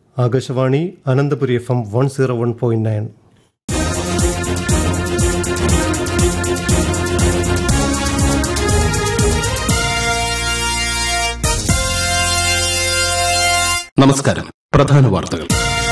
Akashvani Ananthapuri F M one zero one point nine നമസ്കാരം പ്രധാന വാർത്തകൾ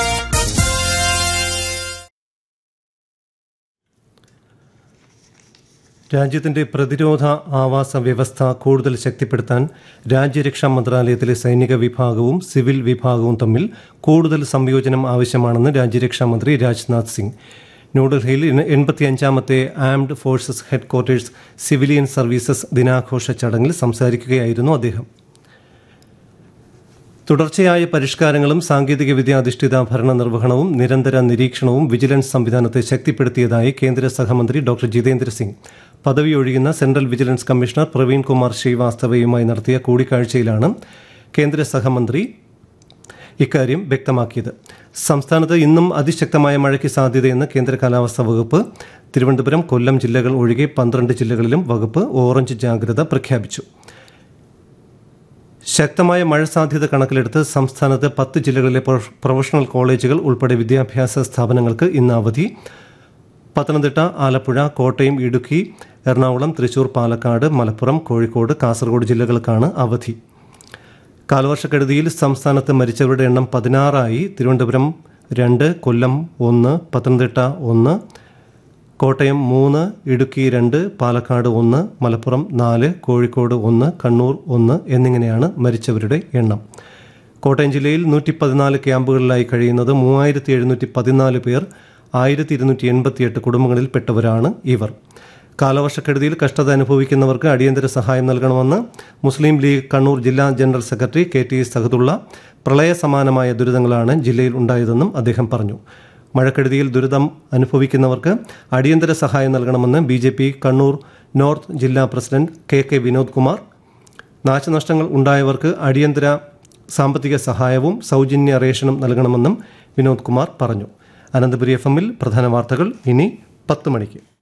രാജ്യത്തിന്റെ പ്രതിരോധ ആവാസ വ്യവസ്ഥ കൂടുതൽ ശക്തിപ്പെടുത്താൻ രാജ്യരക്ഷാ മന്ത്രാലയത്തിലെ സൈനിക വിഭാഗവും സിവിൽ വിഭാഗവും തമ്മിൽ കൂടുതൽ സംയോജനം ആവശ്യമാണെന്ന് രാജ്യരക്ഷാ മന്ത്രി രാജ്നാഥ് സിംഗ് ന്യൂഡൽഹിയിൽ എൺപത്തിയഞ്ചാമത്തെ armed forces headquarters civilian services ദിനാഘോഷ ചടങ്ങിൽ സംസാരിക്കുകയായിരുന്നു അദ്ദേഹം തുടർച്ചയായ പരിഷ്കാരങ്ങളും സാങ്കേതികവിദ്യ അധിഷ്ഠിത ഭരണ നിർവഹണവും നിരന്തര നിരീക്ഷണവും വിജിലൻസ് സംവിധാനത്തെ ശക്തിപ്പെടുത്തിയതായി കേന്ദ്ര സഹമന്ത്രി ഡോക്ടർ ജിതേന്ദ്ര സിംഗ് പദവി ഒഴിയുന്ന central vigilance commissioner Praveen Kumar ശ്രീവാസ്തവയുമായി നടത്തിയ കൂടിക്കാഴ്ചയിലാണ് കേന്ദ്ര സഹമന്ത്രി ഇക്കാര്യം വ്യക്തമാക്കിയത് സംസ്ഥാനത്ത് ഇന്നും അതിശക്തമായ മഴയ്ക്ക് സാധ്യതയെന്ന് കേന്ദ്ര കാലാവസ്ഥാ വകുപ്പ് തിരുവനന്തപുരം കൊല്ലം ജില്ലകൾ ഒഴികെ പന്ത്രണ്ട് ജില്ലകളിലും വകുപ്പ് ഓറഞ്ച് ജാഗ്രത പ്രഖ്യാപിച്ചു ശക്തമായ മഴ സാധ്യത കണക്കിലെടുത്ത് സംസ്ഥാനത്ത് പത്ത് ജില്ലകളിലെ പ്രൊ- പ്രൊഫഷണൽ കോളേജുകൾ ഉൾപ്പെടെ വിദ്യാഭ്യാസ സ്ഥാപനങ്ങൾക്ക് ഇന്ന് അവധി പത്തനംതിട്ട ആലപ്പുഴ കോട്ടയം ഇടുക്കി എറണാകുളം തൃശൂർ പാലക്കാട് മലപ്പുറം കോഴിക്കോട് കാസർഗോഡ് ജില്ലകൾക്കാണ് അവധി കാലവർഷക്കെടുതിയിൽ സംസ്ഥാനത്ത് മരിച്ചവരുടെ എണ്ണം പതിനാറായി തിരുവനന്തപുരം രണ്ട് കൊല്ലം ഒന്ന് പത്തനംതിട്ട ഒന്ന് കോട്ടയം മൂന്ന് ഇടുക്കി രണ്ട് പാലക്കാട് ഒന്ന് മലപ്പുറം നാല് കോഴിക്കോട് ഒന്ന് കണ്ണൂർ ഒന്ന് എന്നിങ്ങനെയാണ് മരിച്ചവരുടെ എണ്ണം കോട്ടയം ജില്ലയിൽ നൂറ്റി പതിനാല് ക്യാമ്പുകളിലായി കഴിയുന്നത് മൂവായിരത്തി എഴുന്നൂറ്റി പതിനാല് പേർ ആയിരത്തി ഇരുന്നൂറ്റി എൺപത്തിയെട്ട് കുടുംബങ്ങളിൽപ്പെട്ടവരാണ് ഇവർ കാലവർഷക്കെടുതിയിൽ കഷ്ടത അനുഭവിക്കുന്നവർക്ക് അടിയന്തര സഹായം നൽകണമെന്ന് മുസ്ലിം ലീഗ് കണ്ണൂർ ജില്ലാ general secretary K T Sahadulla പ്രളയ സമാനമായ ദുരിതങ്ങളാണ് ജില്ലയിൽ ഉണ്ടായതെന്നും അദ്ദേഹം പറഞ്ഞു മഴക്കെടുതിയിൽ ദുരിതം അനുഭവിക്കുന്നവർക്ക് അടിയന്തര സഹായം നൽകണമെന്ന് B J P Kannur north ജില്ലാ president K K Vinod Kumar നാശനഷ്ടങ്ങൾ ഉണ്ടായവർക്ക് അടിയന്തര സാമ്പത്തിക സഹായവും സൗജന്യ റേഷനും നൽകണമെന്നും വിനോദ് കുമാർ പറഞ്ഞു അനന്തപുരി എഫ് എമ്മിൽ പ്രധാന വാർത്തകൾ ഇനി പത്ത് മണിക്ക്